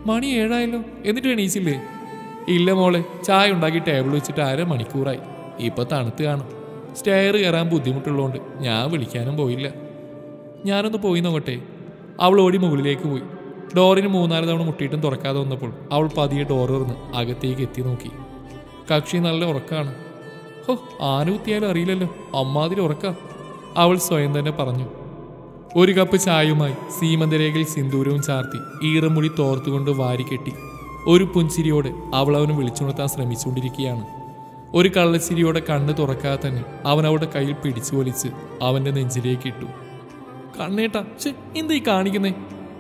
മണി ഏഴായല്ലോ എന്നിട്ട് എണീച്ചില്ലേ ഇല്ല മോളെ ചായ ഉണ്ടാക്കി ടേബിൾ വെച്ചിട്ട് അര മണിക്കൂറായി ഇപ്പൊ തണുത്ത് കാണും സ്റ്റെയർ കയറാൻ ബുദ്ധിമുട്ടുള്ളതുകൊണ്ട് ഞാൻ വിളിക്കാനും പോയില്ല ഞാനൊന്ന് പോയി നോക്കട്ടെ അവൾ ഓടി മുകളിലേക്ക് പോയി ഡോറിന് മൂന്നാല് തവണ മുട്ടിയിട്ടും തുറക്കാതെ വന്നപ്പോൾ അവൾ പതിയെ ഡോർ തുറന്ന് അകത്തേക്ക് എത്തി നോക്കി കക്ഷി നല്ല ഉറക്കാണ് ഹോ ആന കുത്തിയാലും അറിയില്ലല്ലോ അമ്മാതിരി ഉറക്ക അവൾ സ്വയം തന്നെ പറഞ്ഞു ഒരു കപ്പ് ചായയുമായി സീമന്തരേഖയിൽ സിന്ദൂരവും ചാർത്തി ഈറമുടി തോർത്തുകൊണ്ട് വാരിക്കെട്ടി ഒരു പുഞ്ചിരിയോടെ അവൾ അവനെ വിളിച്ചുണർത്താൻ ശ്രമിച്ചുകൊണ്ടിരിക്കുകയാണ് ഒരു കള്ളച്ചിരിയോടെ കണ്ണ് തുറക്കാതെ തന്നെ അവൻ അവളുടെ കയ്യിൽ പിടിച്ചു വലിച്ച് അവന്റെ നെഞ്ചിലേക്ക് ഇട്ടു കണ്ണേട്ടാ ഛെ, എന്താ ഈ കാണിക്കുന്നേ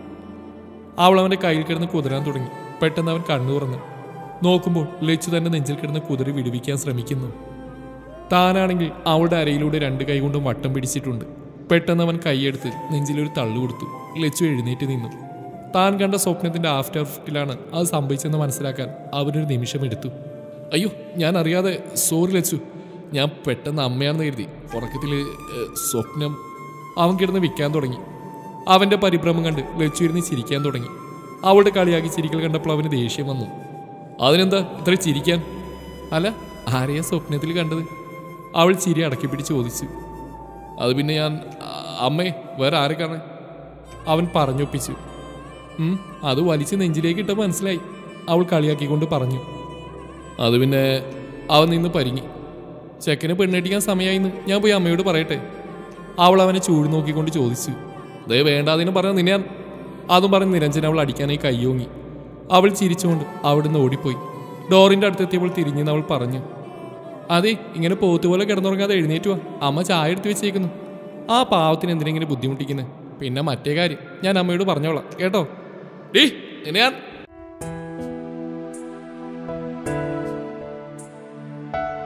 അവൾ അവന്റെ കയ്യിൽ കിടന്ന് കുതിരാൻ തുടങ്ങി പെട്ടെന്ന് അവൻ കണ്ണു തുറന്നു നോക്കുമ്പോൾ ലച്ചു തന്റെ നെഞ്ചിൽ കിടന്ന് കുതിരി വിടുവിക്കാൻ ശ്രമിക്കുന്നു താനാണെങ്കിൽ അവളുടെ അരയിലൂടെ രണ്ട് കൈ കൊണ്ടും വട്ടം പിടിച്ചിട്ടുണ്ട് പെട്ടെന്ന് അവൻ കൈയെടുത്ത് നെഞ്ചിലൊരു തള്ളു കൊടുത്തു ലച്ചു എഴുന്നേറ്റ് നിന്നു താൻ കണ്ട സ്വപ്നത്തിന്റെ ആഫ്റ്റർ എഫക്റ്റിലാണ് അത് സംഭവിച്ചെന്ന് മനസ്സിലാക്കാൻ അവനൊരു നിമിഷം എടുത്തു അയ്യോ ഞാൻ അറിയാതെ സോറി ലച്ചു ഞാൻ പെട്ടെന്ന് അമ്മയാണെന്ന് കരുതി ഉറക്കത്തിൽ സ്വപ്നം അവൻ കിടന്ന് വിൽക്കാൻ തുടങ്ങി അവന്റെ പരിഭ്രമം കണ്ട് ലച്ചു ഇരുന്ന് ചിരിക്കാൻ തുടങ്ങി അവളുടെ കളിയാക്കി ചിരിക്കൽ കണ്ടപ്പോൾ അവന് ദേഷ്യം വന്നു അതിനെന്താ ഇത്ര ചിരിക്കാൻ അല്ല ആരെയാ സ്വപ്നത്തിൽ കണ്ടത് അവൾ ചിരി അടക്കി പിടിച്ച് ചോദിച്ചു അത് പിന്നെ ഞാൻ ആ, അമ്മേ വേറെ ആരെ കാണാൻ അവൻ പറഞ്ഞൊപ്പിച്ചു ഉം, അത് വലിച്ച് നെഞ്ചിലേക്ക് ഇട്ട മനസ്സിലായി അവൾ കളിയാക്കിക്കൊണ്ട് പറഞ്ഞു അത് പിന്നെ അവൻ നിന്ന് പരിങ്ങി ചെക്കന് പെണ്ണെട്ടിക്കാൻ സമയമായിന്ന് ഞാൻ പോയി അമ്മയോട് പറയട്ടെ അവൾ അവനെ ചൂട് നോക്കിക്കൊണ്ട് ചോദിച്ചു ദേ വേണ്ടാതിന് പറഞ്ഞ നിന്നെ ഞാൻ അതും പറഞ്ഞ് നിരഞ്ജൻ അവൾ അടിക്കാനായി കയ്യോങ്ങി അവൾ ചിരിച്ചുകൊണ്ട് അവിടുന്ന് ഓടിപ്പോയി ഡോറിന്റെ അടുത്തെത്തിയപ്പോൾ തിരിഞ്ഞെന്ന് അവൾ പറഞ്ഞു അതെ ഇങ്ങനെ പോത്തുപോലെ കിടന്നുറങ്ങാതെ എഴുന്നേറ്റ് വാ അമ്മ ചായ എടുത്ത് വെച്ചേക്കുന്നു ആ പാവത്തിന് എന്തിനെങ്കിലും ബുദ്ധിമുട്ടിക്കുന്നത് പിന്നെ മറ്റേ കാര്യം ഞാൻ അമ്മയോട് പറഞ്ഞോളാം കേട്ടോ ഡീ നിന്നെ ഞാൻ